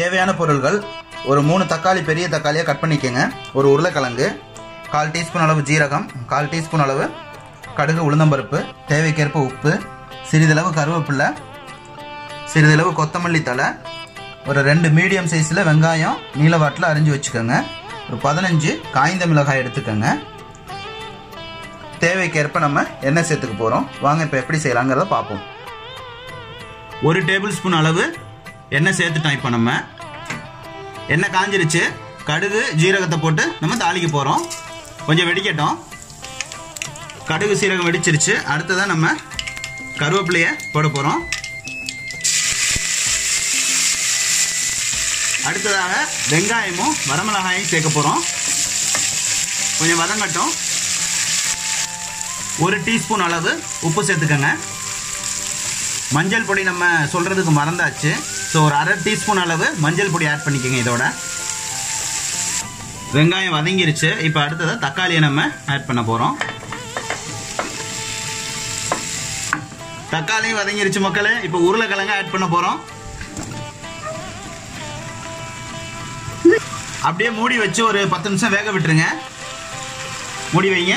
தேவையான பொருள்கள் ஒரு மூணு தக்காளி பெரிய தக்காளியாக கட் பண்ணிக்கோங்க ஒரு உருளைக்கிழங்கு கால் டீஸ்பூன் அளவு ஜீரகம் கால் டீஸ்பூன் அளவு கடுகு உளுந்தம்பருப்பு தேவைக்கேற்ப உப்பு சிறிதளவு கருவேப்பிலை சிறிதளவு கொத்தமல்லி தழை ஒரு ரெண்டு மீடியம் சைஸில் வெங்காயம் நீளவாட்டில் அரிஞ்சு வச்சுக்கோங்க ஒரு பதினஞ்சு காய்ந்த மிளகாய் எடுத்துக்கோங்க தேவைக்கேற்ப நம்ம எண்ணெய் சேர்த்துக்க போகிறோம் வாங்க இப்போ எப்படி செய்யலாங்கிறத பார்ப்போம் ஒரு டேபிள் ஸ்பூன் அளவு எண்ணெய் சேர்த்துட்டோம் இப்போ நம்ம எண்ணெய் காஞ்சிருச்சு கடுகு ஜீரகத்தை போட்டு நம்ம தாளிக்க போகிறோம் கொஞ்சம் வெடிக்கட்டும் கடுகு சீரகம் வெடிச்சிருச்சு அடுத்ததான் நம்ம கருவேப்பிலையை போட போகிறோம் அடுத்ததாக வெங்காயமும் வரமிளகாயும் சேர்க்க போகிறோம் கொஞ்சம் வதங்கட்டும் ஒரு டீஸ்பூன் அளவு உப்பு சேர்த்துக்கோங்க மஞ்சள் பொடி நம்ம சொல்கிறதுக்கு மறந்தாச்சு ஸோ ஒரு அரை டீஸ்பூன் அளவு மஞ்சள் பொடி ஆட் பண்ணிக்கோங்க இதோட வெங்காயம் வதங்கிருச்சு இப்போ அடுத்ததாக தக்காளியை நம்ம ஆட் பண்ண போகிறோம் தக்காளியும் வதங்கிருச்சு மக்களே இப்போ உருளைக்கிழங்கு ஆட் பண்ண போகிறோம் அப்படியே மூடி வச்சு ஒரு பத்து நிமிஷம் வேக விட்டுருங்க மூடி வைங்க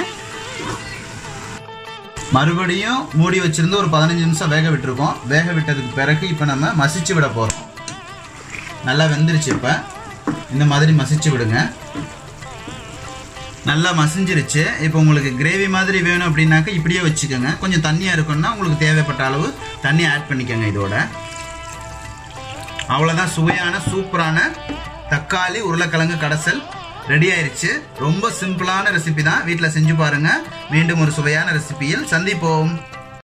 மறுபடியும் மூடி வச்சிருந்து ஒரு பதினஞ்சு நிமிஷம் வேக விட்டுருக்கோம் வேக விட்டதுக்கு பிறகு இப்போ நம்ம மசிச்சு விட போகிறோம் நல்லா வெந்துருச்சு இப்போ இந்த மாதிரி மசிச்சு விடுங்க நல்லா மசிஞ்சிருச்சு இப்போ உங்களுக்கு கிரேவி மாதிரி வேணும் அப்படின்னாக்க இப்படியே வச்சுக்கோங்க கொஞ்சம் தண்ணியாக இருக்குன்னா உங்களுக்கு தேவைப்பட்ட அளவு தண்ணி ஆட் பண்ணிக்கோங்க இதோட அவ்வளோதான் சுவையான சூப்பரான தக்காளி உருளைக்கிழங்கு கடைசல் ரெடி ஆயிருச்சு ரொம்ப சிம்பிளான ரெசிபி தான் வீட்டில் செஞ்சு பாருங்க மீண்டும் ஒரு சுவையான ரெசிபியில் சந்திப்போம்